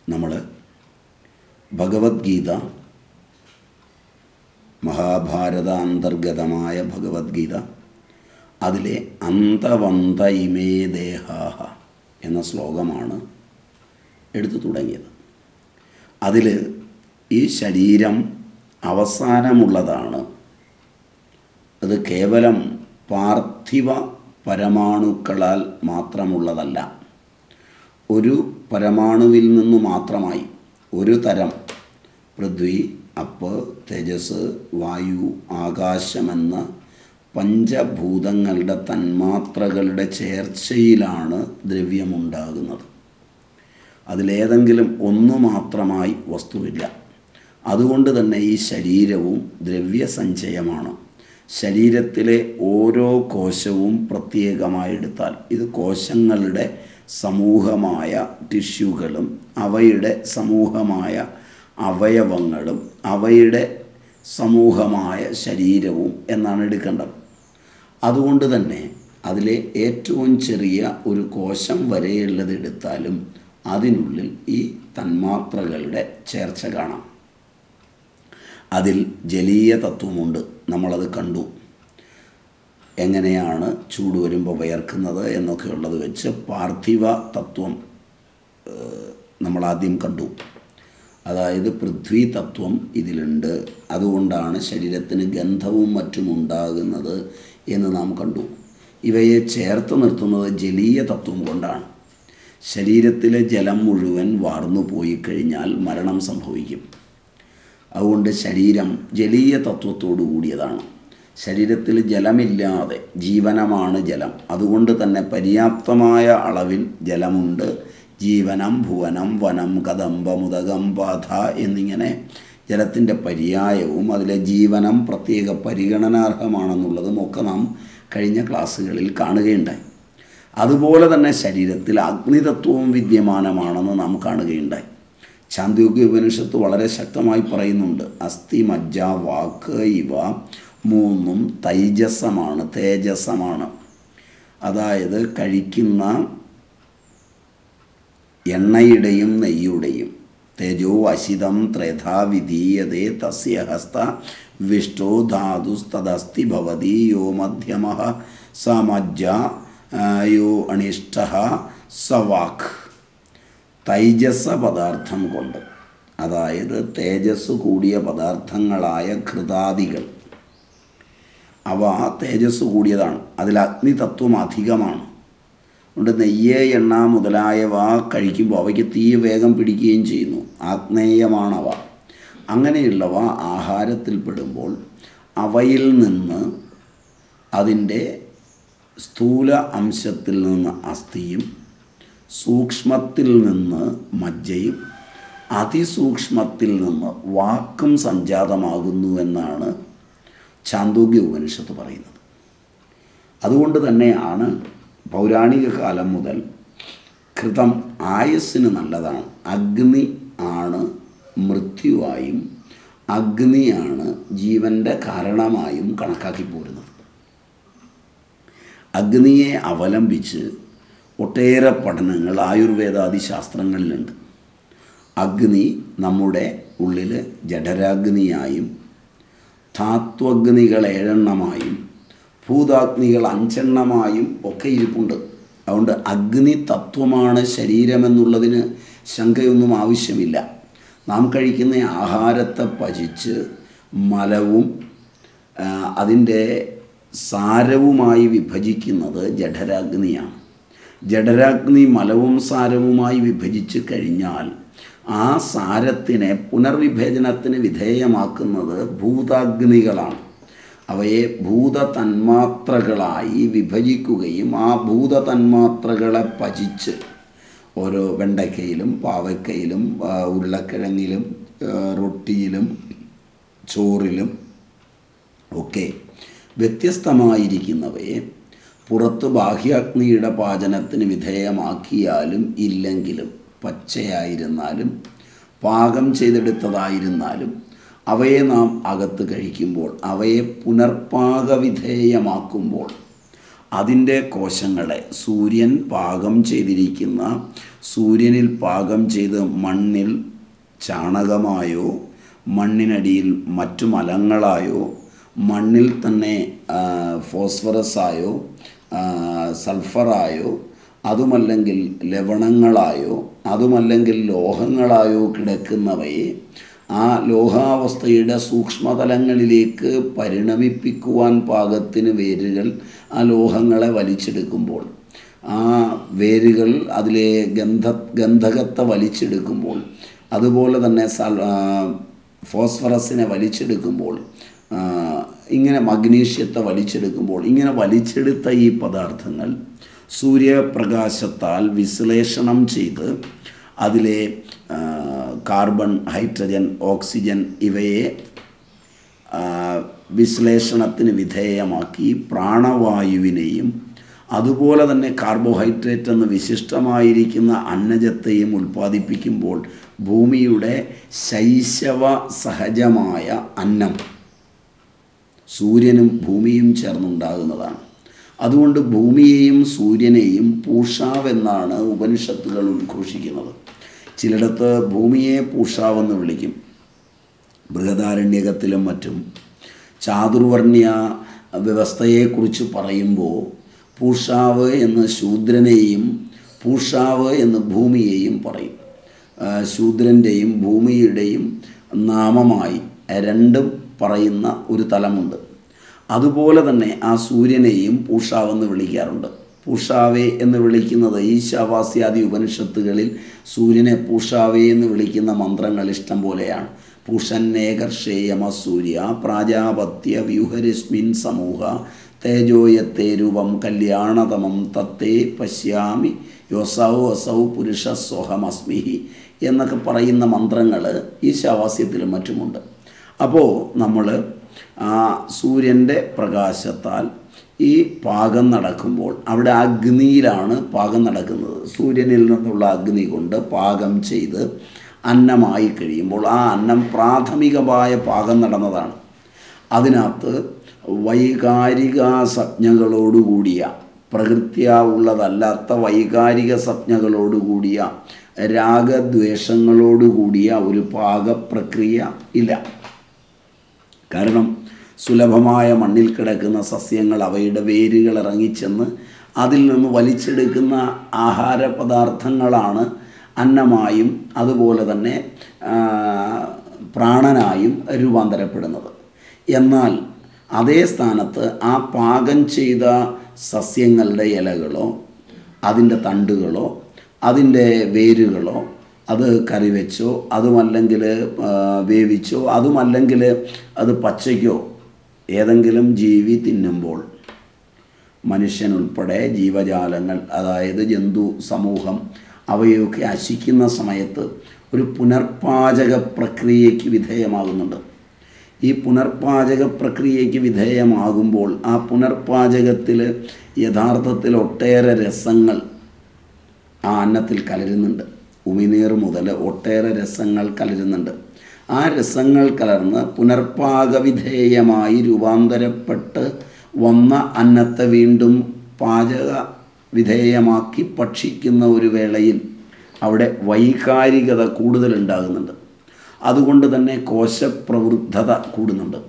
നമ്മൾ ഭഗവത്ഗീത മഹാഭാരത അന്തർഗതമായ ഭഗവത്ഗീത അതിലെ അന്തവന്ത ഇമേ ദേഹാഹ എന്ന ശ്ലോകമാണ് എടുത്തു തുടങ്ങിയത് അതിൽ ഈ ശരീരം അവസാനമുള്ളതാണ് അത് കേവലം പാർത്ഥിവ പരമാണുക്കളാൽ മാത്രമുള്ളതല്ല ഒരു പരമാണുവിൽ നിന്ന് മാത്രമായി ഒരു തരം പൃഥ്വി അപ്പ് തേജസ് വായു ആകാശമെന്ന പഞ്ചഭൂതങ്ങളുടെ തന്മാത്രകളുടെ ചേർച്ചയിലാണ് ദ്രവ്യമുണ്ടാകുന്നത് അതിലേതെങ്കിലും ഒന്നു മാത്രമായി വസ്തുവില്ല അതുകൊണ്ട് തന്നെ ഈ ശരീരവും ദ്രവ്യസഞ്ചയമാണ് ശരീരത്തിലെ ഓരോ കോശവും പ്രത്യേകമായി എടുത്താൽ ഇത് കോശങ്ങളുടെ സമൂഹമായ ടിഷ്യൂകളും അവയുടെ സമൂഹമായ അവയവങ്ങളും അവയുടെ സമൂഹമായ ശരീരവും എന്നാണ് എടുക്കേണ്ടത് അതുകൊണ്ട് തന്നെ അതിലെ ഏറ്റവും ചെറിയ ഒരു കോശം വരെയുള്ളത് എടുത്താലും അതിനുള്ളിൽ ഈ തന്മാത്രകളുടെ ചേർച്ച കാണാം അതിൽ ജലീയ തത്വമുണ്ട് നമ്മളത് കണ്ടു എങ്ങനെയാണ് ചൂട് വരുമ്പോൾ വയർക്കുന്നത് എന്നൊക്കെ ഉള്ളത് വെച്ച് പാർത്ഥിവ തത്വം നമ്മളാദ്യം കണ്ടു അതായത് പൃഥ്വി തത്വം ഇതിലുണ്ട് അതുകൊണ്ടാണ് ശരീരത്തിന് ഗന്ധവും മറ്റും ഉണ്ടാകുന്നത് എന്ന് നാം കണ്ടു ഇവയെ ചേർത്ത് നിർത്തുന്നത് ജലീയ തത്വം കൊണ്ടാണ് ശരീരത്തിലെ ജലം മുഴുവൻ വാർന്നു പോയി കഴിഞ്ഞാൽ മരണം സംഭവിക്കും അതുകൊണ്ട് ശരീരം ജലീയ തത്വത്തോടു കൂടിയതാണ് ശരീരത്തിൽ ജലമില്ലാതെ ജീവനമാണ് ജലം അതുകൊണ്ട് തന്നെ പര്യാപ്തമായ അളവിൽ ജലമുണ്ട് ജീവനം ഭുവനം വനം കദംബ മുതകം പാഥ എന്നിങ്ങനെ ജലത്തിൻ്റെ പര്യായവും അതിലെ ജീവനം പ്രത്യേക പരിഗണനാർഹമാണെന്നുള്ളതും ഒക്കെ നാം കഴിഞ്ഞ ക്ലാസ്സുകളിൽ കാണുകയുണ്ടായി അതുപോലെ തന്നെ ശരീരത്തിൽ അഗ്നിതത്വവും വിദ്യമാനമാണെന്ന് നാം കാണുകയുണ്ടായി ചാന്ദ്യോഗ്യ ഉപനിഷത്ത് വളരെ ശക്തമായി പറയുന്നുണ്ട് അസ്ഥി മജ്ജ വാക്ക് ഇവ മൂന്നും തൈജസമാണ് തേജസ്സമാണ് അതായത് കഴിക്കുന്ന എണ്ണയുടെയും നെയ്യുടെയും തേജോ അശിതം ത്രേധാ വിധീയതേ തസ്യ ഹസ്ത വിഷ്ടോ ധാതുസ്തദസ്തി ഭവതി യോ മധ്യമ സമജ്ജ യോ അണിഷ്ട സവാക്ക് തൈജസ പദാർത്ഥം കൊണ്ട് അതായത് തേജസ് കൂടിയ പദാർത്ഥങ്ങളായ ഘൃതാദികൾ അവ തേജസ് കൂടിയതാണ് അതിൽ അഗ്നിതത്വം അധികമാണ് അതുകൊണ്ട് നെയ്യ് എണ്ണ മുതലായവ കഴിക്കുമ്പോൾ അവയ്ക്ക് തീ വേഗം പിടിക്കുകയും ചെയ്യുന്നു ആഗ്നേയമാണവ അങ്ങനെയുള്ളവ ആഹാരത്തിൽ പെടുമ്പോൾ അവയിൽ നിന്ന് അതിൻ്റെ സ്ഥൂല അംശത്തിൽ നിന്ന് അസ്ഥിയും സൂക്ഷ്മത്തിൽ നിന്ന് മജ്ജയും അതിസൂക്ഷ്മത്തിൽ നിന്ന് വാക്കും സംജാതമാകുന്നു എന്നാണ് ചാന്തോഗ്യ ഉപനിഷത്ത് പറയുന്നത് അതുകൊണ്ട് തന്നെയാണ് പൗരാണിക കാലം മുതൽ കൃതം ആയുസ്സിന് നല്ലതാണ് അഗ്നി ആണ് മൃത്യുവായും അഗ്നിയാണ് ജീവൻ്റെ കാരണമായും കണക്കാക്കി പോരുന്നത് അഗ്നിയെ അവലംബിച്ച് ഒട്ടേറെ പഠനങ്ങൾ ആയുർവേദാദി ശാസ്ത്രങ്ങളിലുണ്ട് അഗ്നി നമ്മുടെ ഉള്ളിൽ ജഠരാഗ്നിയായും ധാത്വഗ്നികൾ ഏഴെണ്ണമായും ഭൂതാഗ്നികൾ അഞ്ചെണ്ണമായും ഒക്കെ ഇരിപ്പുണ്ട് അതുകൊണ്ട് അഗ്നി തത്വമാണ് ശരീരമെന്നുള്ളതിന് ശങ്കയൊന്നും ആവശ്യമില്ല നാം കഴിക്കുന്ന ആഹാരത്തെ പചിച്ച് മലവും അതിൻ്റെ സാരവുമായി വിഭജിക്കുന്നത് ജഠരാഗ്നിയാണ് ജഠരാഗ്നി മലവും സാരവുമായി വിഭജിച്ച് കഴിഞ്ഞാൽ ആ സാരത്തിനെ പുനർവിഭജനത്തിന് വിധേയമാക്കുന്നത് ഭൂതാഗ്നികളാണ് അവയെ ഭൂതതന്മാത്രകളായി വിഭജിക്കുകയും ആ ഭൂതതന്മാത്രകളെ പചിച്ച് ഓരോ വെണ്ടയ്ക്കയിലും പാവയ്ക്കയിലും ഉരുളക്കിഴങ്ങിലും റൊട്ടിയിലും ചോറിലും ഒക്കെ വ്യത്യസ്തമായിരിക്കുന്നവയെ പുറത്ത് ബാഹ്യാഗ്നിയുടെ പാചനത്തിന് വിധേയമാക്കിയാലും ഇല്ലെങ്കിലും പച്ചയായിരുന്നാലും പാകം ചെയ്തെടുത്തതായിരുന്നാലും അവയെ നാം അകത്ത് കഴിക്കുമ്പോൾ അവയെ പുനർപാക വിധേയമാക്കുമ്പോൾ അതിൻ്റെ കോശങ്ങളെ സൂര്യൻ പാകം ചെയ്തിരിക്കുന്ന സൂര്യനിൽ പാകം ചെയ്ത് മണ്ണിൽ ചാണകമായോ മണ്ണിനടിയിൽ മറ്റു മലങ്ങളായോ മണ്ണിൽ തന്നെ ആ, ഫോസ്ഫറസായോ ആ, സൾഫറായോ അതുമല്ലെങ്കിൽ ലവണങ്ങളായോ അതുമല്ലെങ്കിൽ ലോഹങ്ങളായോ കിടക്കുന്നവയെ ആ ലോഹാവസ്ഥയുടെ സൂക്ഷ്മതലങ്ങളിലേക്ക് പരിണമിപ്പിക്കുവാൻ പാകത്തിന് വേരുകൾ ആ ലോഹങ്ങളെ വലിച്ചെടുക്കുമ്പോൾ ആ വേരുകൾ അതിലെ ഗന്ധ ഗന്ധകത്തെ വലിച്ചെടുക്കുമ്പോൾ അതുപോലെ തന്നെ സൽ ആ, ഫോസ്ഫറസിനെ വലിച്ചെടുക്കുമ്പോൾ ആ, ഇങ്ങനെ മഗ്നീഷ്യത്തെ വലിച്ചെടുക്കുമ്പോൾ ഇങ്ങനെ വലിച്ചെടുത്ത ഈ പദാർത്ഥങ്ങൾ സൂര്യപ്രകാശത്താൽ വിശ്ലേഷണം ചെയ്ത് അതിലെ ആ, കാർബൺ ഹൈഡ്രജൻ ഓക്സിജൻ ഇവയെ ആ, വിശ്ലേഷണത്തിന് വിധേയമാക്കി പ്രാണവായുവിനെയും അതുപോലെ തന്നെ കാർബോഹൈഡ്രേറ്റ് എന്ന് വിശിഷ്ടമായിരിക്കുന്ന അന്നജത്തെയും ഉൽപ്പാദിപ്പിക്കുമ്പോൾ ഭൂമിയുടെ ശൈശവ സഹജമായ അന്നം സൂര്യനും ഭൂമിയും ചേർന്നുണ്ടാകുന്നതാണ് അതുകൊണ്ട് ഭൂമിയെയും സൂര്യനെയും പൂഷാവെന്നാണ് ഉപനിഷത്തുകൾ ഉദ്ഘോഷിക്കുന്നത് ചിലയിടത്ത് ഭൂമിയെ പൂഷാവെന്ന് വിളിക്കും ബൃഹദാരണ്യകത്തിലും മറ്റും ചാതുർവർണ്ണ്യ വ്യവസ്ഥയെക്കുറിച്ച് പറയുമ്പോൾ പൂഷാവ് എന്ന് ശൂദ്രനെയും പൂഷാവ് എന്ന് ഭൂമിയെയും പറയും ആ, ശൂദ്രൻ്റെയും ഭൂമിയുടെയും നാമമായി രണ്ടും പറയുന്ന ഒരു തലമുണ്ട് അതുപോലെ തന്നെ ആ സൂര്യനെയും പൂഷാവെന്ന് വിളിക്കാറുണ്ട് പൂഷാവേ എന്ന് വിളിക്കുന്നത് ഈശാവാസ്യാദി ഉപനിഷത്തുകളിൽ സൂര്യനെ പൂഷാവേ എന്ന് വിളിക്കുന്ന മന്ത്രങ്ങൾ ഇഷ്ടം പോലെയാണ് പൂഷന്നേകർഷേയമ സൂര്യ പ്രാജാപത്യ വ്യൂഹരശ്മിൻ സമൂഹ തേജോയത്തെ രൂപം കല്യാണതമം തത്തേ പശ്യാമി യോസൗ അസൗ പുരുഷ സ്വഹമസ്മിഹി എന്നൊക്കെ പറയുന്ന മന്ത്രങ്ങൾ ഈശാവാസ്യത്തിലും മറ്റുമുണ്ട് അപ്പോൾ നമ്മൾ ആ സൂര്യൻ്റെ പ്രകാശത്താൽ ഈ പാകം നടക്കുമ്പോൾ അവിടെ അഗ്നിയിലാണ് പാകം നടക്കുന്നത് സൂര്യനിൽ നിന്നുള്ള അഗ്നി കൊണ്ട് പാകം ചെയ്ത് അന്നമായി കഴിയുമ്പോൾ ആ അന്നം പ്രാഥമികമായ പാകം നടന്നതാണ് അതിനകത്ത് വൈകാരിക സംജ്ഞകളോടുകൂടിയ പ്രകൃത്യ ഉള്ളതല്ലാത്ത വൈകാരിക സംജ്ഞകളോടുകൂടിയ രാഗദ്വേഷങ്ങളോടുകൂടിയ ഒരു പാകപ്രക്രിയ ഇല്ല കാരണം സുലഭമായ മണ്ണിൽ കിടക്കുന്ന സസ്യങ്ങൾ അവയുടെ വേരുകൾ ഇറങ്ങിച്ചെന്ന് അതിൽ നിന്ന് വലിച്ചെടുക്കുന്ന ആഹാര പദാർത്ഥങ്ങളാണ് അന്നമായും അതുപോലെ തന്നെ ആ, പ്രാണനായും രൂപാന്തരപ്പെടുന്നത് എന്നാൽ അതേ സ്ഥാനത്ത് ആ പാകം ചെയ്ത സസ്യങ്ങളുടെ ഇലകളോ അതിൻ്റെ തണ്ടുകളോ അതിൻ്റെ വേരുകളോ അത് കറി വെച്ചോ അതുമല്ലെങ്കിൽ ആ, വേവിച്ചോ അതുമല്ലെങ്കിൽ അത് പച്ചയ്ക്കോ ഏതെങ്കിലും ജീവി തിന്നുമ്പോൾ മനുഷ്യനുൾപ്പെടെ ജീവജാലങ്ങൾ അതായത് ജന്തു സമൂഹം അവയൊക്കെ അശിക്കുന്ന സമയത്ത് ഒരു പുനർപാചക പ്രക്രിയയ്ക്ക് വിധേയമാകുന്നുണ്ട് ഈ പുനർപാചക പ്രക്രിയയ്ക്ക് വിധേയമാകുമ്പോൾ ആ പുനർപാചകത്തിൽ യഥാർത്ഥത്തിൽ ഒട്ടേറെ രസങ്ങൾ ആ അന്നത്തിൽ കലരുന്നുണ്ട് ഉമിനീർ മുതൽ ഒട്ടേറെ രസങ്ങൾ കലരുന്നുണ്ട് ആ രസങ്ങൾ കലർന്ന് പുനർപാകവിധേയമായി രൂപാന്തരപ്പെട്ട് വന്ന അന്നത്തെ വീണ്ടും പാചക വിധേയമാക്കി ഭക്ഷിക്കുന്ന ഒരു വേളയിൽ അവിടെ വൈകാരികത കൂടുതൽ ഉണ്ടാകുന്നുണ്ട് അതുകൊണ്ട് തന്നെ കോശപ്രവൃദ്ധത കൂടുന്നുണ്ട്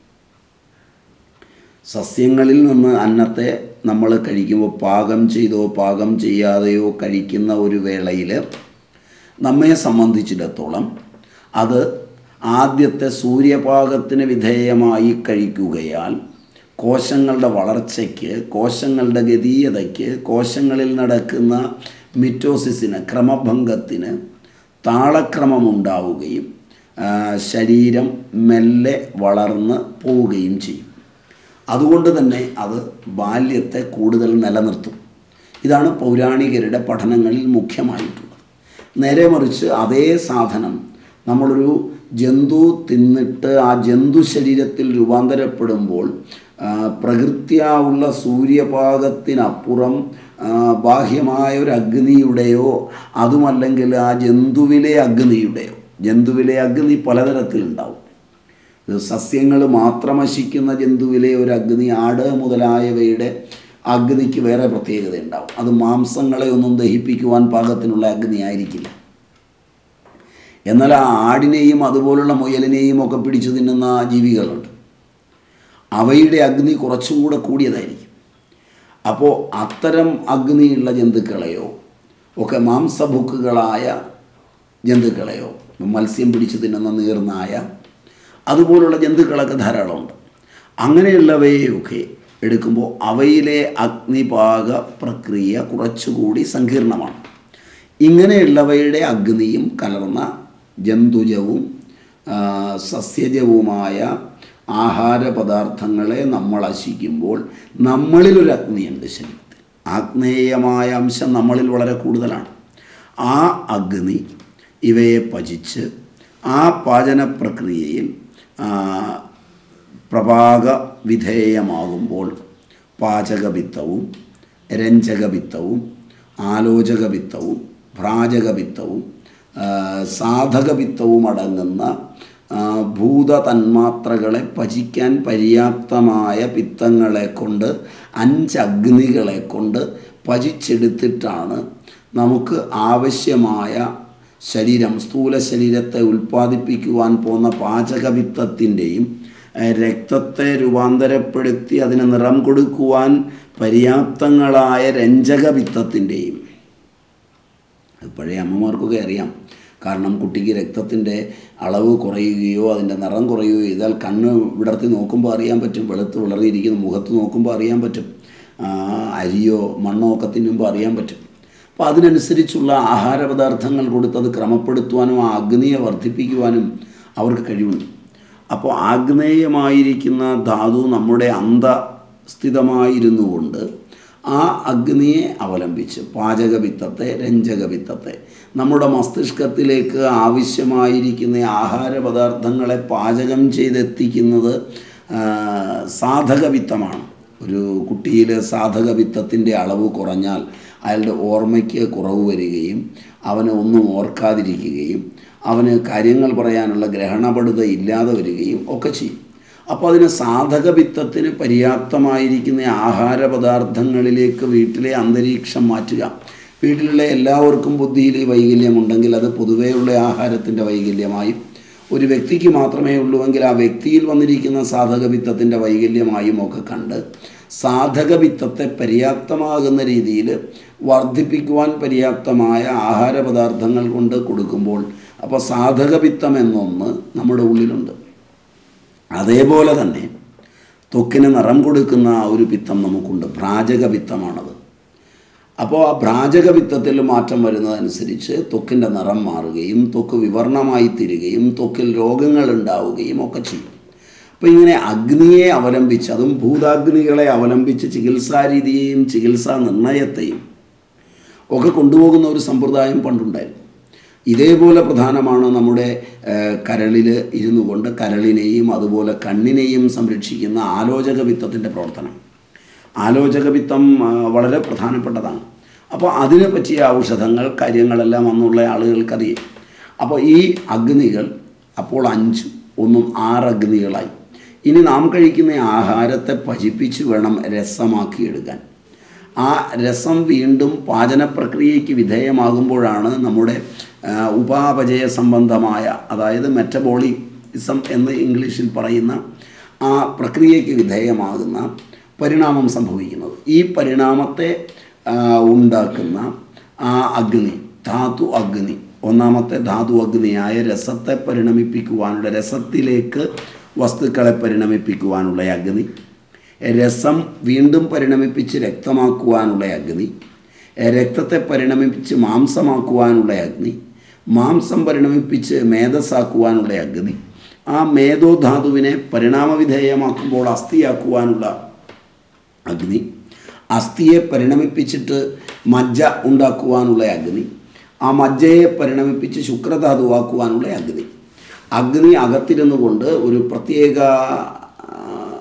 സസ്യങ്ങളിൽ നിന്ന് അന്നത്തെ നമ്മൾ കഴിക്കുമ്പോൾ പാകം ചെയ്തോ പാകം ചെയ്യാതെയോ കഴിക്കുന്ന ഒരു വേളയിൽ നമ്മെ സംബന്ധിച്ചിടത്തോളം അത് ആദ്യത്തെ സൂര്യപാകത്തിന് വിധേയമായി കഴിക്കുകയാൽ കോശങ്ങളുടെ വളർച്ചയ്ക്ക് കോശങ്ങളുടെ ഗതീയതയ്ക്ക് കോശങ്ങളിൽ നടക്കുന്ന മിറ്റോസിസിന് ക്രമഭംഗത്തിന് താളക്രമമുണ്ടാവുകയും ആ, ശരീരം മെല്ലെ വളർന്ന് പോവുകയും ചെയ്യും അതുകൊണ്ട് തന്നെ അത് ബാല്യത്തെ കൂടുതൽ നിലനിർത്തും ഇതാണ് പൗരാണികരുടെ പഠനങ്ങളിൽ മുഖ്യമായിട്ടുള്ളത് നേരെ മറിച്ച് അതേ സാധനം നമ്മളൊരു ജന്തു തിന്നിട്ട് ആ ജന്തു ശരീരത്തിൽ രൂപാന്തരപ്പെടുമ്പോൾ ആ, പ്രകൃത്യാ ഉള്ള സൂര്യപാകത്തിനപ്പുറം ആ, ബാഹ്യമായ ഒരു അഗ്നിയുടെയോ അതുമല്ലെങ്കിൽ ആ ജന്തുവിലെ അഗ്നിയുടെയോ ജന്തുവിലെ അഗ്നി പലതരത്തിലുണ്ടാവും ഇത് സസ്യങ്ങൾ മാത്രം നശിക്കുന്ന ജന്തുവിലെ ഒരു അഗ്നി ആട് മുതലായവയുടെ അഗ്നിക്ക് വേറെ പ്രത്യേകത ഉണ്ടാവും അത് മാംസങ്ങളെ ഒന്നും ദഹിപ്പിക്കുവാൻ പാകത്തിനുള്ള അഗ്നി ആയിരിക്കില്ല എന്നാൽ ആ ആടിനെയും അതുപോലുള്ള മുയലിനെയും ഒക്കെ പിടിച്ചു തിന്നുന്ന ജീവികളുണ്ട് അവയുടെ അഗ്നി കുറച്ചും കൂടെ കൂടിയതായിരിക്കും അപ്പോൾ അത്തരം അഗ്നിയുള്ള ജന്തുക്കളെയോ ഒക്കെ മാംസഭുക്കുകളായ ജന്തുക്കളെയോ മത്സ്യം പിടിച്ചു തിന്നുന്ന നീർനായ അതുപോലുള്ള ജന്തുക്കളൊക്കെ ധാരാളമുണ്ട് അങ്ങനെയുള്ളവയെയൊക്കെ എടുക്കുമ്പോൾ അവയിലെ അഗ്നിപാക പ്രക്രിയ കുറച്ചുകൂടി സങ്കീർണമാണ് ഇങ്ങനെയുള്ളവയുടെ അഗ്നിയും കലർന്ന ജന്തുജവും ആ, സസ്യജവുമായ ആഹാര പദാർത്ഥങ്ങളെ നമ്മൾ അശിക്കുമ്പോൾ നമ്മളിലൊരു അഗ്നിയുണ്ട് ശരീരത്തിൽ ആഗ്നേയമായ അംശം നമ്മളിൽ വളരെ കൂടുതലാണ് ആ അഗ്നി ഇവയെ പചിച്ച് ആ പാചന പ്രക്രിയയിൽ ആ, പ്രഭാക വിധേയമാകുമ്പോൾ പാചകവിത്തവും രഞ്ജകവിത്തവും ആലോചകവിത്തവും ഭ്രാജകവിത്തവും ആ, സാധകവിത്തവും അടങ്ങുന്ന ആ, ഭൂതതന്മാത്രകളെ പചിക്കാൻ പര്യാപ്തമായ പിത്തങ്ങളെ കൊണ്ട് അഞ്ച് അഗ്നികളെ കൊണ്ട് പചിച്ചെടുത്തിട്ടാണ് നമുക്ക് ആവശ്യമായ ശരീരം സ്ഥൂല ശരീരത്തെ ഉൽപ്പാദിപ്പിക്കുവാൻ പോകുന്ന പാചകവിത്തത്തിൻ്റെയും ഏഹ്, രക്തത്തെ രൂപാന്തരപ്പെടുത്തി അതിന് നിറം കൊടുക്കുവാൻ പര്യാപ്തങ്ങളായ രഞ്ജകവിത്തത്തിൻ്റെയും അത് പഴയ അമ്മമാർക്കൊക്കെ അറിയാം കാരണം കുട്ടിക്ക് രക്തത്തിൻ്റെ അളവ് കുറയുകയോ അതിൻ്റെ നിറം കുറയുകയോ ചെയ്താൽ കണ്ണ് വിടർത്തി നോക്കുമ്പോൾ അറിയാൻ പറ്റും വെളുത്ത് വിളറിയിരിക്കുന്ന മുഖത്ത് നോക്കുമ്പോൾ അറിയാൻ പറ്റും ആ, അരിയോ മണ്ണോ ഒക്കെ തിന്നുമ്പോൾ അറിയാൻ പറ്റും അപ്പോൾ അതിനനുസരിച്ചുള്ള ആഹാര പദാർത്ഥങ്ങൾ കൊടുത്ത് അത് ക്രമപ്പെടുത്തുവാനും ആ അഗ്നിയെ വർദ്ധിപ്പിക്കുവാനും അവർക്ക് കഴിവുണ്ട് അപ്പോൾ ആഗ്നേയമായിരിക്കുന്ന ധാതു നമ്മുടെ അന്തസ്ഥിതമായിരുന്നു കൊണ്ട് ആ അഗ്നിയെ അവലംബിച്ച് പാചകവിത്തത്തെ രഞ്ജകവിത്തത്തെ നമ്മുടെ മസ്തിഷ്കത്തിലേക്ക് ആവശ്യമായിരിക്കുന്ന ആഹാര പദാർത്ഥങ്ങളെ പാചകം ചെയ്തെത്തിക്കുന്നത് ആ, സാധകവിത്തമാണ് ഒരു കുട്ടിയിൽ സാധകവിത്തത്തിൻ്റെ അളവ് കുറഞ്ഞാൽ അയാളുടെ ഓർമ്മയ്ക്ക് കുറവ് വരികയും അവന് ഒന്നും ഓർക്കാതിരിക്കുകയും അവന് കാര്യങ്ങൾ പറയാനുള്ള ഗ്രഹണപടുത ഇല്ലാതെ വരികയും ഒക്കെ ചെയ്യും അപ്പോൾ അതിന് സാധകവിത്തത്തിന് പര്യാപ്തമായിരിക്കുന്ന ആഹാര പദാർത്ഥങ്ങളിലേക്ക് വീട്ടിലെ അന്തരീക്ഷം മാറ്റുക വീട്ടിലുള്ള എല്ലാവർക്കും ബുദ്ധിയിൽ ഈ വൈകല്യമുണ്ടെങ്കിൽ അത് പൊതുവെയുള്ള ആഹാരത്തിൻ്റെ വൈകല്യമായും ഒരു വ്യക്തിക്ക് മാത്രമേ ഉള്ളുവെങ്കിൽ ആ വ്യക്തിയിൽ വന്നിരിക്കുന്ന സാധകവിത്തത്തിൻ്റെ വൈകല്യമായും ഒക്കെ കണ്ട് സാധകവിത്തത്തെ പര്യാപ്തമാകുന്ന രീതിയിൽ വർദ്ധിപ്പിക്കുവാൻ പര്യാപ്തമായ ആഹാര പദാർത്ഥങ്ങൾ കൊണ്ട് കൊടുക്കുമ്പോൾ അപ്പോൾ സാധകവിത്തം എന്നൊന്ന് നമ്മുടെ ഉള്ളിലുണ്ട് അതേപോലെ തന്നെ ത്വക്കിന് നിറം കൊടുക്കുന്ന ആ ഒരു പിത്തം നമുക്കുണ്ട് ഭ്രാജക പിത്തമാണത് അപ്പോൾ ആ ഭ്രാജക പിത്തത്തിൽ മാറ്റം വരുന്നതനുസരിച്ച് ത്വക്കിൻ്റെ നിറം മാറുകയും ത്വക്ക് വിവർണമായി തീരുകയും ത്വക്കിൽ രോഗങ്ങൾ ഉണ്ടാവുകയും ഒക്കെ ചെയ്യും അപ്പോൾ ഇങ്ങനെ അഗ്നിയെ അവലംബിച്ച് അതും ഭൂതാഗ്നികളെ അവലംബിച്ച് ചികിത്സാരീതിയെയും ചികിത്സാ നിർണയത്തെയും ഒക്കെ കൊണ്ടുപോകുന്ന ഒരു സമ്പ്രദായം പണ്ടുണ്ടായിരുന്നു ഇതേപോലെ പ്രധാനമാണ് നമ്മുടെ കരളിൽ ഇരുന്നു കൊണ്ട് കരളിനെയും അതുപോലെ കണ്ണിനെയും സംരക്ഷിക്കുന്ന ആലോചക വിത്തത്തിൻ്റെ പ്രവർത്തനം ആലോചക വിത്തം ആ, വളരെ പ്രധാനപ്പെട്ടതാണ് അപ്പോൾ അതിനെ പറ്റിയ ഔഷധങ്ങൾ കാര്യങ്ങളെല്ലാം അന്നുള്ള ആളുകൾക്കറിയാം അപ്പോൾ ഈ അഗ്നികൾ അപ്പോൾ അഞ്ച് ഒന്നും ആറ് അഗ്നികളായി ഇനി നാം കഴിക്കുന്ന ആഹാരത്തെ പചിപ്പിച്ച് വേണം രസമാക്കിയെടുക്കാൻ ആ രസം വീണ്ടും പാചന പ്രക്രിയയ്ക്ക് വിധേയമാകുമ്പോഴാണ് നമ്മുടെ ആ, ഉപാപചയ സംബന്ധമായ അതായത് മെറ്റബോളിസം എന്ന് ഇംഗ്ലീഷിൽ പറയുന്ന ആ പ്രക്രിയയ്ക്ക് വിധേയമാകുന്ന പരിണാമം സംഭവിക്കുന്നത് ഈ പരിണാമത്തെ ആ, ഉണ്ടാക്കുന്ന ആ അഗ്നി ധാതു അഗ്നി ഒന്നാമത്തെ ധാതു അഗ്നിയായ രസത്തെ പരിണമിപ്പിക്കുവാനുള്ള രസത്തിലേക്ക് വസ്തുക്കളെ പരിണമിപ്പിക്കുവാനുള്ള അഗ്നി രസം വീണ്ടും പരിണമിപ്പിച്ച് രക്തമാക്കുവാനുള്ള അഗ്നി രക്തത്തെ പരിണമിപ്പിച്ച് മാംസമാക്കുവാനുള്ള അഗ്നി മാംസം പരിണമിപ്പിച്ച് മേധസ്സാക്കുവാനുള്ള അഗ്നി ആ മേധോധാതുവിനെ പരിണാമവിധേയമാക്കുമ്പോൾ അസ്ഥിയാക്കുവാനുള്ള അഗ്നി അസ്ഥിയെ പരിണമിപ്പിച്ചിട്ട് മജ്ജ ഉണ്ടാക്കുവാനുള്ള അഗ്നി ആ മജ്ജയെ പരിണമിപ്പിച്ച് ശുക്രധാതുവാക്കുവാനുള്ള അഗ്നി അഗ്നി അകത്തിരുന്നു കൊണ്ട് ഒരു പ്രത്യേക ആ,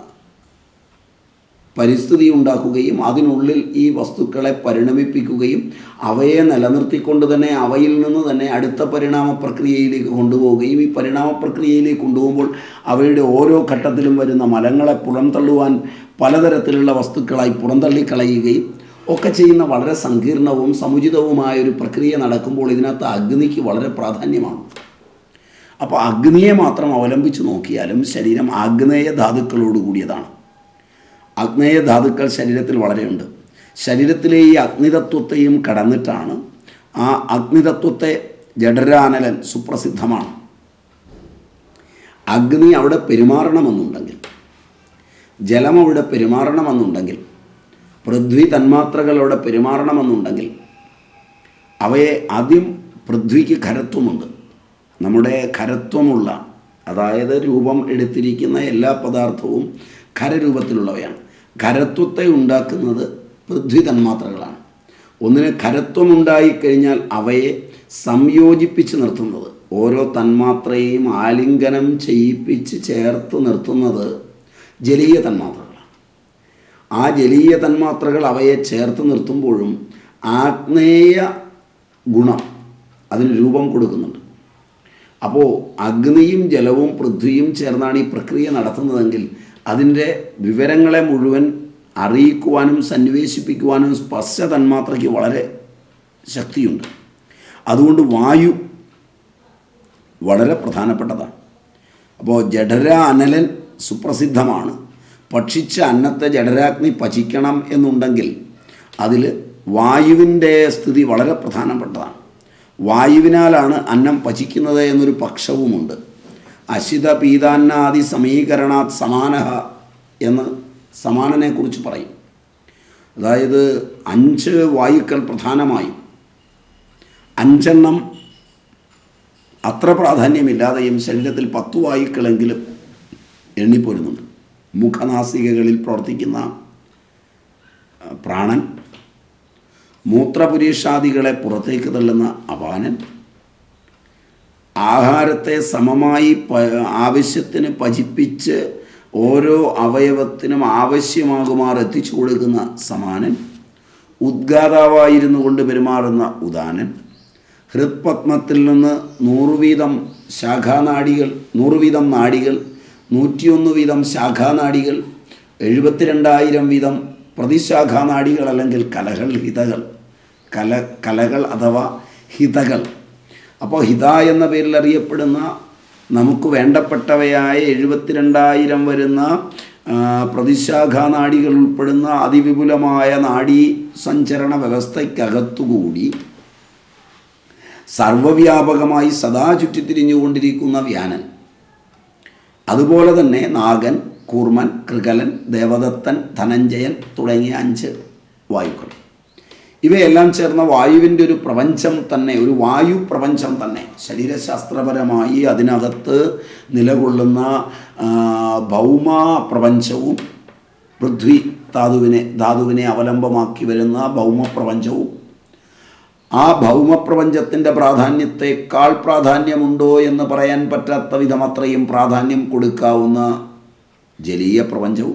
പരിസ്ഥിതി ഉണ്ടാക്കുകയും അതിനുള്ളിൽ ഈ വസ്തുക്കളെ പരിണമിപ്പിക്കുകയും അവയെ നിലനിർത്തിക്കൊണ്ട് തന്നെ അവയിൽ നിന്ന് തന്നെ അടുത്ത പരിണാമ പ്രക്രിയയിലേക്ക് കൊണ്ടുപോവുകയും ഈ പരിണാമ പ്രക്രിയയിലേക്ക് കൊണ്ടുപോകുമ്പോൾ അവയുടെ ഓരോ ഘട്ടത്തിലും വരുന്ന മലങ്ങളെ പുറംതള്ളുവാൻ പലതരത്തിലുള്ള വസ്തുക്കളായി പുറന്തള്ളിക്കളയുകയും ഒക്കെ ചെയ്യുന്ന വളരെ സങ്കീർണവും സമുചിതവുമായ ഒരു പ്രക്രിയ നടക്കുമ്പോൾ ഇതിനകത്ത് അഗ്നിക്ക് വളരെ പ്രാധാന്യമാണ് അപ്പോൾ അഗ്നിയെ മാത്രം അവലംബിച്ച് നോക്കിയാലും ശരീരം ആഗ്നേയ ധാതുക്കളോട് കൂടിയതാണ് ആഗ്നേയ ധാതുക്കൾ ശരീരത്തിൽ വളരെയുണ്ട് ശരീരത്തിലെ ഈ അഗ്നിതത്വത്തെയും കടന്നിട്ടാണ് ആ അഗ്നിതത്വത്തെ ജഡരാനലൻ സുപ്രസിദ്ധമാണ് അഗ്നി അവിടെ പെരുമാറണമെന്നുണ്ടെങ്കിൽ ജലം അവിടെ പെരുമാറണമെന്നുണ്ടെങ്കിൽ പൃഥ്വി തന്മാത്രകൾ അവിടെ പെരുമാറണമെന്നുണ്ടെങ്കിൽ അവയെ ആദ്യം പൃഥ്വിക്ക് ഖരത്വമുണ്ട് നമ്മുടെ ഖരത്വമുള്ള അതായത് രൂപം എടുത്തിരിക്കുന്ന എല്ലാ പദാർത്ഥവും ഖരരൂപത്തിലുള്ളവയാണ് ഖരത്വത്തെ ഉണ്ടാക്കുന്നത് പൃഥ്വി തന്മാത്രകളാണ് ഒന്നിന് ഖരത്വമുണ്ടായിക്കഴിഞ്ഞാൽ അവയെ സംയോജിപ്പിച്ച് നിർത്തുന്നത് ഓരോ തന്മാത്രയെയും ആലിംഗനം ചെയ്യിപ്പിച്ച് ചേർത്ത് നിർത്തുന്നത് ജലീയ തന്മാത്രകളാണ് ആ ജലീയ തന്മാത്രകൾ അവയെ ചേർത്ത് നിർത്തുമ്പോഴും ആഗ്നേയ ഗുണം അതിന് രൂപം കൊടുക്കുന്നുണ്ട് അപ്പോൾ അഗ്നിയും ജലവും പൃഥ്വിയും ചേർന്നാണ് ഈ പ്രക്രിയ നടത്തുന്നതെങ്കിൽ അതിൻ്റെ വിവരങ്ങളെ മുഴുവൻ അറിയിക്കുവാനും സന്നിവേശിപ്പിക്കുവാനും സ്പർശ തന്മാത്രയ്ക്ക് വളരെ ശക്തിയുണ്ട് അതുകൊണ്ട് വായു വളരെ പ്രധാനപ്പെട്ടതാണ് അപ്പോൾ ജഠര അനലൻ സുപ്രസിദ്ധമാണ് ഭക്ഷിച്ച അന്നത്തെ ജഠരാഗ്നി പചിക്കണം എന്നുണ്ടെങ്കിൽ അതിൽ വായുവിൻ്റെ സ്ഥിതി വളരെ പ്രധാനപ്പെട്ടതാണ് വായുവിനാലാണ് അന്നം പചിക്കുന്നത് എന്നൊരു പക്ഷവുമുണ്ട് അശിത പീതാന്നാദി സമീകരണാത് സമാനഹ എന്ന് സമാനനെക്കുറിച്ച് പറയും അതായത് അഞ്ച് വായുക്കൾ പ്രധാനമായും അഞ്ചെണ്ണം അത്ര പ്രാധാന്യമില്ലാതെയും ശരീരത്തിൽ പത്തു വായുക്കളെങ്കിലും എണ്ണിപ്പോരുന്നുണ്ട് മുഖനാസികകളിൽ പ്രവർത്തിക്കുന്ന ആ, പ്രാണൻ മൂത്രപുരീഷാദികളെ പുറത്തേക്ക് തള്ളുന്ന അപാനൻ ആഹാരത്തെ സമമായി പ ആവശ്യത്തിന് പചിപ്പിച്ച് ഓരോ അവയവത്തിനും ആവശ്യമാകുമാർ എത്തിച്ചു കൊടുക്കുന്ന സമാനൻ ഉദ്ഗാതാവായിരുന്നു കൊണ്ട് പെരുമാറുന്ന ഉദാനൻ ഹൃത്പത്മത്തിൽ നിന്ന് നൂറ് വീതം ശാഖാനാഡികൾ നൂറ് വീതം നാഡികൾ നൂറ്റിയൊന്ന് വീതം ശാഖാനാഡികൾ എഴുപത്തിരണ്ടായിരം വീതം പ്രതിശാഖാനാഡികൾ അല്ലെങ്കിൽ കലകൾ ഹിതകൾ കല കലകൾ അഥവാ ഹിതകൾ അപ്പോൾ ഹിത എന്ന പേരിൽ അറിയപ്പെടുന്ന നമുക്ക് വേണ്ടപ്പെട്ടവയായ എഴുപത്തിരണ്ടായിരം വരുന്ന ആ, പ്രതിശാഖാനാഡികൾ ഉൾപ്പെടുന്ന അതിവിപുലമായ നാഡീ സഞ്ചരണ വ്യവസ്ഥയ്ക്കകത്തുകൂടി സർവവ്യാപകമായി സദാ ചുറ്റിത്തിരിഞ്ഞുകൊണ്ടിരിക്കുന്ന വ്യാനൻ അതുപോലെ തന്നെ നാഗൻ കൂർമൻ കൃകലൻ ദേവദത്തൻ ധനഞ്ജയൻ തുടങ്ങിയ അഞ്ച് വായുക്കൾ ഇവയെല്ലാം ചേർന്ന വായുവിൻ്റെ ഒരു പ്രപഞ്ചം തന്നെ ഒരു വായു പ്രപഞ്ചം തന്നെ ശരീരശാസ്ത്രപരമായി അതിനകത്ത് നിലകൊള്ളുന്ന ആ, ഭൗമ പ്രപഞ്ചവും പൃഥ്വി ധാതുവിനെ ധാതുവിനെ അവലംബമാക്കി വരുന്ന ഭൗമപ്രപഞ്ചവും ആ ഭൗമപ്രപഞ്ചത്തിൻ്റെ പ്രാധാന്യത്തെക്കാൾ പ്രാധാന്യമുണ്ടോ എന്ന് പറയാൻ പറ്റാത്ത വിധം അത്രയും പ്രാധാന്യം കൊടുക്കാവുന്ന ജലീയ പ്രപഞ്ചവും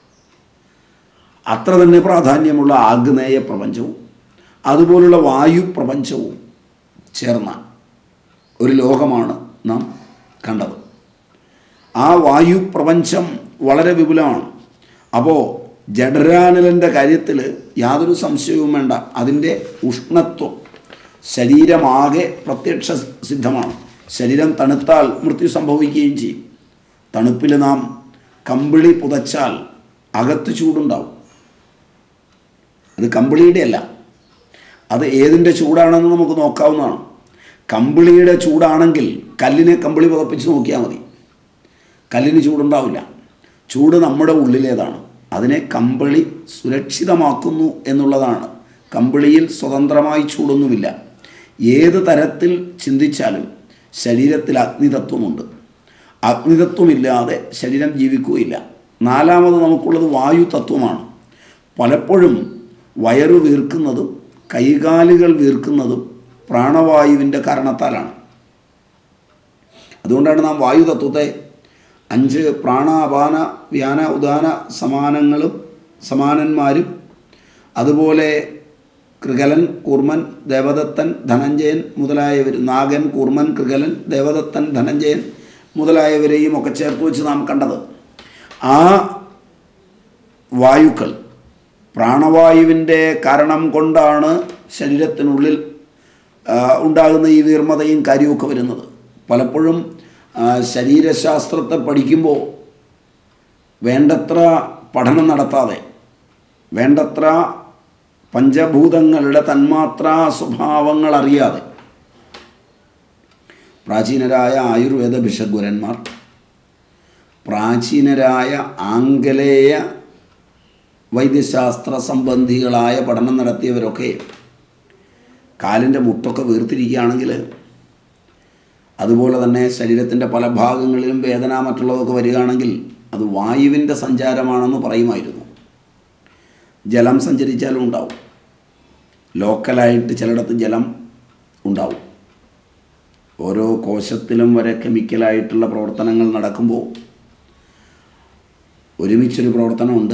അത്ര തന്നെ പ്രാധാന്യമുള്ള ആഗ്നേയ പ്രപഞ്ചവും അതുപോലുള്ള വായു പ്രപഞ്ചവും ചേർന്ന ഒരു ലോകമാണ് നാം കണ്ടത് ആ വായു പ്രപഞ്ചം വളരെ വിപുലമാണ് അപ്പോൾ ജഡരാനലൻ്റെ കാര്യത്തിൽ യാതൊരു സംശയവും വേണ്ട അതിൻ്റെ ഉഷ്ണത്വം ശരീരമാകെ പ്രത്യക്ഷ സിദ്ധമാണ് ശരീരം തണുത്താൽ മൃത്യു സംഭവിക്കുകയും ചെയ്യും തണുപ്പിൽ നാം കമ്പിളി പുതച്ചാൽ അകത്ത് ചൂടുണ്ടാവും അത് കമ്പിളിയുടെ അല്ല അത് ഏതിൻ്റെ ചൂടാണെന്ന് നമുക്ക് നോക്കാവുന്നതാണ് കമ്പിളിയുടെ ചൂടാണെങ്കിൽ കല്ലിനെ കമ്പിളി പുതപ്പിച്ച് നോക്കിയാൽ മതി കല്ലിന് ചൂടുണ്ടാവില്ല ചൂട് നമ്മുടെ ഉള്ളിലേതാണ് അതിനെ കമ്പിളി സുരക്ഷിതമാക്കുന്നു എന്നുള്ളതാണ് കമ്പിളിയിൽ സ്വതന്ത്രമായി ചൂടൊന്നുമില്ല ഏത് തരത്തിൽ ചിന്തിച്ചാലും ശരീരത്തിൽ അഗ്നിതത്വമുണ്ട് അഗ്നിതത്വമില്ലാതെ ശരീരം ജീവിക്കുകയില്ല നാലാമത് നമുക്കുള്ളത് വായു തത്വമാണ് പലപ്പോഴും വയറു വീർക്കുന്നതും കൈകാലുകൾ വീർക്കുന്നതും പ്രാണവായുവിൻ്റെ കാരണത്താലാണ് അതുകൊണ്ടാണ് നാം വായു തത്വത്തെ അഞ്ച് പ്രാണ അപാന വ്യാന ഉദാന സമാനങ്ങളും സമാനന്മാരും അതുപോലെ കൃകലൻ കൂർമൻ ദേവദത്തൻ ധനഞ്ജയൻ മുതലായവർ നാഗൻ കൂർമൻ കൃകലൻ ദേവദത്തൻ ധനഞ്ജയൻ മുതലായവരെയും ഒക്കെ ചേർത്ത് വെച്ച് നാം കണ്ടത് ആ വായുക്കൾ പ്രാണവായുവിൻ്റെ കാരണം കൊണ്ടാണ് ശരീരത്തിനുള്ളിൽ ആ, ഉണ്ടാകുന്ന ഈ വീർമതയും കാര്യമൊക്കെ വരുന്നത് പലപ്പോഴും ആ, ശരീരശാസ്ത്രത്തെ പഠിക്കുമ്പോൾ വേണ്ടത്ര പഠനം നടത്താതെ വേണ്ടത്ര പഞ്ചഭൂതങ്ങളുടെ തന്മാത്രാ സ്വഭാവങ്ങൾ അറിയാതെ പ്രാചീനരായ ആയുർവേദ ഭിഷഗ്വരന്മാർ പ്രാചീനരായ ആംഗലേയ വൈദ്യശാസ്ത്ര സംബന്ധികളായ പഠനം നടത്തിയവരൊക്കെ കാലിൻ്റെ മുട്ടൊക്കെ വീർത്തിരിക്കുകയാണെങ്കിൽ അതുപോലെ തന്നെ ശരീരത്തിൻ്റെ പല ഭാഗങ്ങളിലും വേദന മറ്റുള്ളതൊക്കെ വരികയാണെങ്കിൽ അത് വായുവിൻ്റെ സഞ്ചാരമാണെന്ന് പറയുമായിരുന്നു ജലം സഞ്ചരിച്ചാലും ഉണ്ടാവും ലോക്കലായിട്ട് ചിലയിടത്ത് ജലം ഉണ്ടാവും ഓരോ കോശത്തിലും വരെ കെമിക്കലായിട്ടുള്ള പ്രവർത്തനങ്ങൾ നടക്കുമ്പോൾ ഒരുമിച്ചൊരു പ്രവർത്തനമുണ്ട്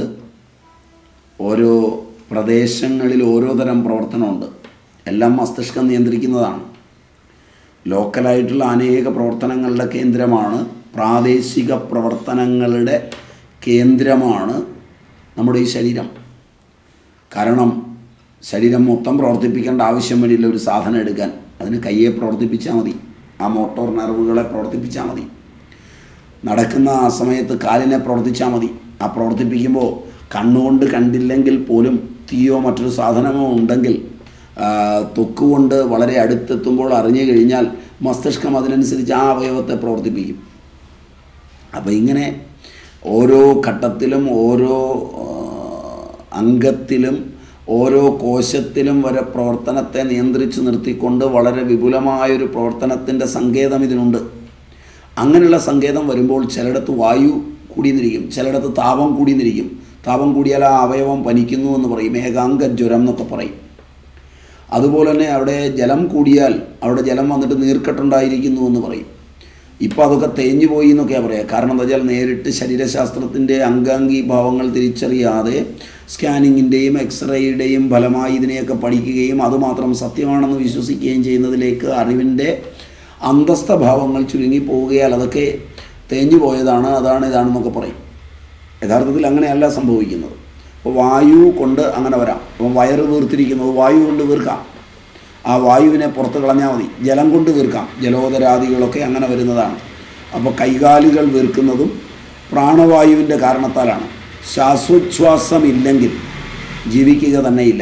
ഓരോ പ്രദേശങ്ങളിൽ ഓരോ തരം പ്രവർത്തനമുണ്ട് എല്ലാം മസ്തിഷ്കം നിയന്ത്രിക്കുന്നതാണ് ലോക്കലായിട്ടുള്ള അനേക പ്രവർത്തനങ്ങളുടെ കേന്ദ്രമാണ് പ്രാദേശിക പ്രവർത്തനങ്ങളുടെ കേന്ദ്രമാണ് നമ്മുടെ ഈ ശരീരം കാരണം ശരീരം മൊത്തം പ്രവർത്തിപ്പിക്കേണ്ട ആവശ്യം വരില്ല ഒരു സാധനം എടുക്കാൻ അതിന് കയ്യെ പ്രവർത്തിപ്പിച്ചാൽ മതി ആ മോട്ടോർ നെർവുകളെ പ്രവർത്തിപ്പിച്ചാൽ മതി നടക്കുന്ന ആ സമയത്ത് കാലിനെ പ്രവർത്തിച്ചാൽ മതി ആ പ്രവർത്തിപ്പിക്കുമ്പോൾ കണ്ണുകൊണ്ട് കണ്ടില്ലെങ്കിൽ പോലും തീയോ മറ്റൊരു സാധനമോ ഉണ്ടെങ്കിൽ ആ, ത്വക്കുകൊണ്ട് വളരെ അടുത്തെത്തുമ്പോൾ അറിഞ്ഞു കഴിഞ്ഞാൽ മസ്തിഷ്കം അതിനനുസരിച്ച് ആ അവയവത്തെ പ്രവർത്തിപ്പിക്കും അപ്പോൾ ഇങ്ങനെ ഓരോ ഘട്ടത്തിലും ഓരോ ആ, അംഗത്തിലും ഓരോ കോശത്തിലും വരെ പ്രവർത്തനത്തെ നിയന്ത്രിച്ച് നിർത്തിക്കൊണ്ട് വളരെ വിപുലമായൊരു പ്രവർത്തനത്തിൻ്റെ സങ്കേതം ഇതിനുണ്ട് അങ്ങനെയുള്ള സങ്കേതം വരുമ്പോൾ ചിലയിടത്ത് വായു കൂടിയെന്നിരിക്കും ചിലയിടത്ത് താപം കൂടിയെന്നിരിക്കും താപം കൂടിയാൽ ആ അവയവം പനിക്കുന്നു എന്ന് പറയും ഏകാംഗ ജ്വരം എന്നൊക്കെ പറയും അതുപോലെ തന്നെ അവിടെ ജലം കൂടിയാൽ അവിടെ ജലം വന്നിട്ട് നീർക്കെട്ടുണ്ടായിരിക്കുന്നു എന്ന് പറയും ഇപ്പോൾ അതൊക്കെ തേഞ്ഞു പോയി എന്നൊക്കെയാണ് പറയുക കാരണം എന്താ വെച്ചാൽ നേരിട്ട് ശരീരശാസ്ത്രത്തിൻ്റെ അംഗാംഗി ഭാവങ്ങൾ തിരിച്ചറിയാതെ സ്കാനിങ്ങിൻ്റെയും എക്സ്റേയുടെയും ഫലമായി ഇതിനെയൊക്കെ പഠിക്കുകയും അതുമാത്രം സത്യമാണെന്ന് വിശ്വസിക്കുകയും ചെയ്യുന്നതിലേക്ക് അറിവിൻ്റെ അന്തസ്ഥ ഭാവങ്ങൾ ചുരുങ്ങി പോവുകയാൽ അതൊക്കെ തേഞ്ഞു പോയതാണ് അതാണ് ഇതാണെന്നൊക്കെ പറയും യഥാർത്ഥത്തിൽ അങ്ങനെയല്ല സംഭവിക്കുന്നത് അപ്പോൾ വായു കൊണ്ട് അങ്ങനെ വരാം അപ്പം വയറ് വീർത്തിരിക്കുന്നത് വായു കൊണ്ട് വീർക്കാം ആ വായുവിനെ പുറത്ത് കളഞ്ഞാൽ മതി ജലം കൊണ്ട് വീർക്കാം ജലോദരാദികളൊക്കെ അങ്ങനെ വരുന്നതാണ് അപ്പോൾ കൈകാലുകൾ വീർക്കുന്നതും പ്രാണവായുവിൻ്റെ കാരണത്താലാണ് ശ്വാസോച്ഛ്വാസമില്ലെങ്കിൽ ജീവിക്കുക തന്നെയില്ല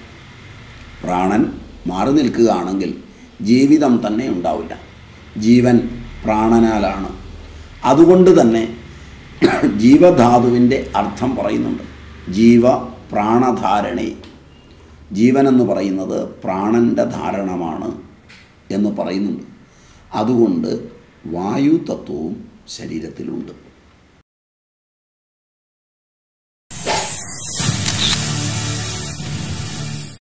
പ്രാണൻ മാറി നിൽക്കുകയാണെങ്കിൽ ജീവിതം തന്നെ ഉണ്ടാവില്ല ജീവൻ പ്രാണനാലാണ് അതുകൊണ്ട് തന്നെ ജീവധാതുവിൻ്റെ അർത്ഥം പറയുന്നുണ്ട് ജീവ പ്രാണധാരണേ ജീവൻ എന്ന് പറയുന്നത് പ്രാണൻ്റെ ധാരണമാണ് എന്ന് പറയുന്നുണ്ട് അതുകൊണ്ട് വായു തത്വവും ശരീരത്തിലുണ്ട്